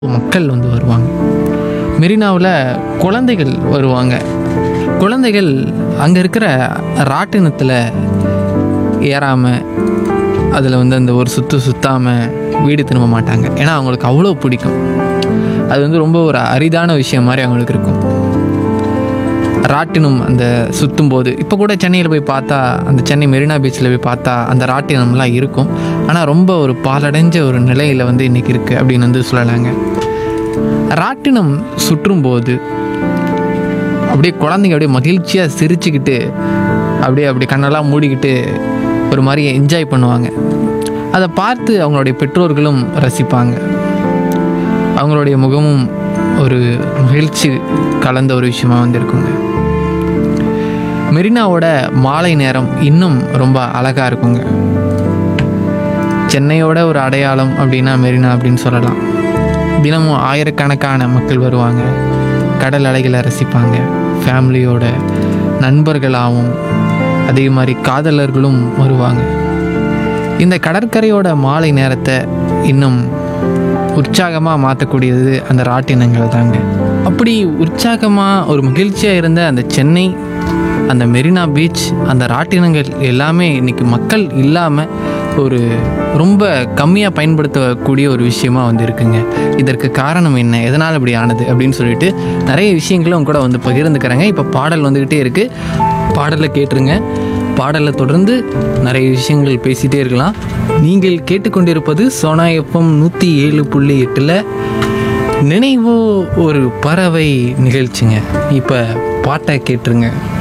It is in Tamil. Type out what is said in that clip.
மக்கள் வந்து வருவாங்க மெரினாவில் குழந்தைகள் வருவாங்க குழந்தைகள் அங்கே இருக்கிற ராட்டினத்தில் ஏறாமல் அதில் வந்து அந்த ஒரு சுற்று சுத்தாமல் வீடு திரும்ப மாட்டாங்க ஏன்னா அவங்களுக்கு அவ்வளோ பிடிக்கும் அது வந்து ரொம்ப ஒரு அரிதான விஷயம் மாதிரி அவங்களுக்கு இருக்கும் ராட்டினம் அந்த சுற்றும் போது இப்போ கூட சென்னையில் போய் பார்த்தா அந்த சென்னை மெரினா பீச்சில் போய் பார்த்தா அந்த ராட்டினம்லாம் இருக்கும் ஆனால் ரொம்ப ஒரு பாலடைஞ்ச ஒரு நிலையில் வந்து இன்றைக்கி இருக்குது அப்படின்னு வந்து சொல்லலாங்க ராட்டினம் சுற்றும் போது அப்படியே குழந்தைங்க அப்படியே மகிழ்ச்சியாக சிரிச்சுக்கிட்டு அப்படியே அப்படி கண்ணெல்லாம் மூடிக்கிட்டு ஒரு மாதிரி என்ஜாய் பண்ணுவாங்க அதை பார்த்து அவங்களுடைய பெற்றோர்களும் ரசிப்பாங்க அவங்களுடைய முகமும் ஒரு மகிழ்ச்சி கலந்த ஒரு விஷயமா வந்து இருக்குங்க மெரினாவோட மாலை நேரம் இன்னும் ரொம்ப அழகாக இருக்குங்க சென்னையோட ஒரு அடையாளம் அப்படின்னா மெரினா அப்படின்னு சொல்லலாம் தினமும் ஆயிரக்கணக்கான மக்கள் வருவாங்க கடல் அலைகளை ரசிப்பாங்க ஃபேமிலியோட நண்பர்களாகவும் அதே மாதிரி காதலர்களும் வருவாங்க இந்த கடற்கரையோட மாலை நேரத்தை இன்னும் உற்சாகமாக மாற்றக்கூடியது அந்த ராட்டினங்கள் தாங்க அப்படி உற்சாகமாக ஒரு மகிழ்ச்சியாக இருந்த அந்த சென்னை அந்த மெரினா பீச் அந்த ராட்டினங்கள் எல்லாமே இன்னைக்கு மக்கள் இல்லாமல் ஒரு ரொம்ப கம்மியாக பயன்படுத்தக்கூடிய ஒரு விஷயமா வந்து இருக்குங்க இதற்கு காரணம் என்ன எதனால் இப்படி ஆனது அப்படின்னு சொல்லிட்டு நிறைய விஷயங்களும் கூட வந்து பகிர்ந்துக்கிறாங்க இப்போ பாடல் வந்துக்கிட்டே இருக்குது பாடலை கேட்டுருங்க பாடலை தொடர்ந்து நிறைய விஷயங்கள் பேசிகிட்டே இருக்கலாம் நீங்கள் கேட்டுக்கொண்டிருப்பது சோனா எஃப்எம் நூற்றி ஏழு புள்ளி எட்டில் நினைவோ ஒரு பறவை நிகழ்ச்சிங்க இப்போ பாட்டை கேட்டுருங்க